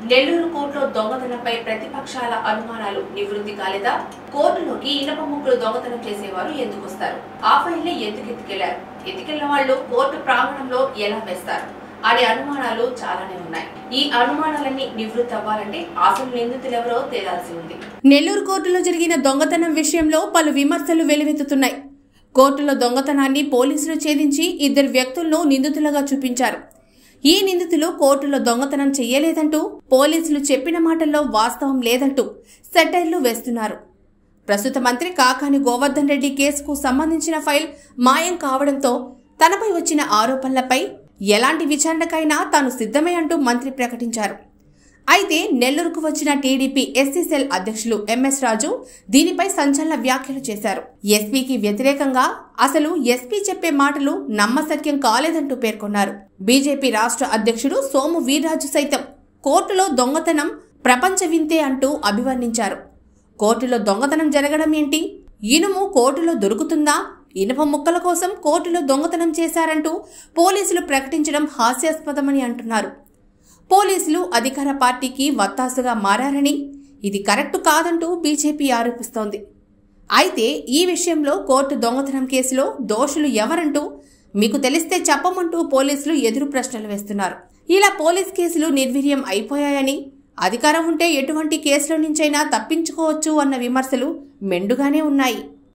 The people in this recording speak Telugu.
నెల్లూరు కోర్టులో దొంగతనంపై ప్రతిపక్షాల అనుమానాలు నివృత్తి కాలేదా కోర్టులోకి ఇనప ముక్కులు దొంగతనం చేసేవారు ఎందుకు వస్తారు ఆ ఫైల్ని ఎందుకు ఎత్తుకెళ్లారు ఎత్తుకెళ్లిన వాళ్ళు కోర్టు ప్రాంగణంలో ఎలా వేస్తారు అనే అనుమానాలు చాలానే ఉన్నాయి ఈ అనుమానాలన్నీ నివృత్తి అవ్వాలంటే అసలు నిందితులు ఎవరో తేలాల్సి ఉంది నెల్లూరు కోర్టులో జరిగిన దొంగతనం విషయంలో పలు విమర్శలు వెలువెత్తుతున్నాయి కోర్టులో దొంగతనాన్ని పోలీసులు ఛేదించి ఇద్దరు వ్యక్తులను నిందితులుగా చూపించారు ఈ నిందితులు కోర్టులో దొంగతనం చెయ్యలేదంటూ పోలీసులు చెప్పిన మాటల్లో వాస్తవం లేదంటూ సెటైర్లు వేస్తున్నారు ప్రస్తుత మంత్రి కాకాని గోవర్ధన్ రెడ్డి కేసుకు సంబంధించిన ఫైల్ మాయం కావడంతో తనపై వచ్చిన ఆరోపణలపై ఎలాంటి విచారణకైనా తాను సిద్ధమే అంటూ మంత్రి ప్రకటించారు అయితే నెల్లూరుకు వచ్చిన టీడీపీ ఎస్సీ సెల్ అధ్యక్షులు ఎంఎస్ రాజు దీనిపై సంచలన వ్యాఖ్యలు చేశారు ఎస్పీకి వ్యతిరేకంగా అసలు ఎస్పీ చెప్పే మాటలు నమ్మశక్యం కాలేదంటూ పేర్కొన్నారు బీజేపీ రాష్ట్ర అధ్యక్షుడు సోము వీర్రాజు సైతం కోర్టులో దొంగతనం ప్రపంచ వింతే అంటూ అభివర్ణించారు కోర్టులో దొంగతనం జరగడం ఏంటి ఇనుము కోర్టులో దొరుకుతుందా ఇనుప ముక్కల కోసం కోర్టులో దొంగతనం చేశారంటూ పోలీసులు ప్రకటించడం హాస్యాస్పదమని అంటున్నారు పోలీసులు అధికార పార్టీకి వత్తాసుగా మారారని ఇది కరెక్టు కాదంటూ బీజేపీ ఆరోపిస్తోంది అయితే ఈ విషయంలో కోర్టు దొంగతనం కేసులో దోషులు ఎవరంటూ మీకు తెలిస్తే చెప్పమంటూ పోలీసులు ఎదురు ప్రశ్నలు వేస్తున్నారు ఇలా పోలీస్ కేసులు నిర్వీర్యం అయిపోయాయని అధికారం ఉంటే ఎటువంటి కేసుల నుంచైనా తప్పించుకోవచ్చు అన్న విమర్శలు మెండుగానే ఉన్నాయి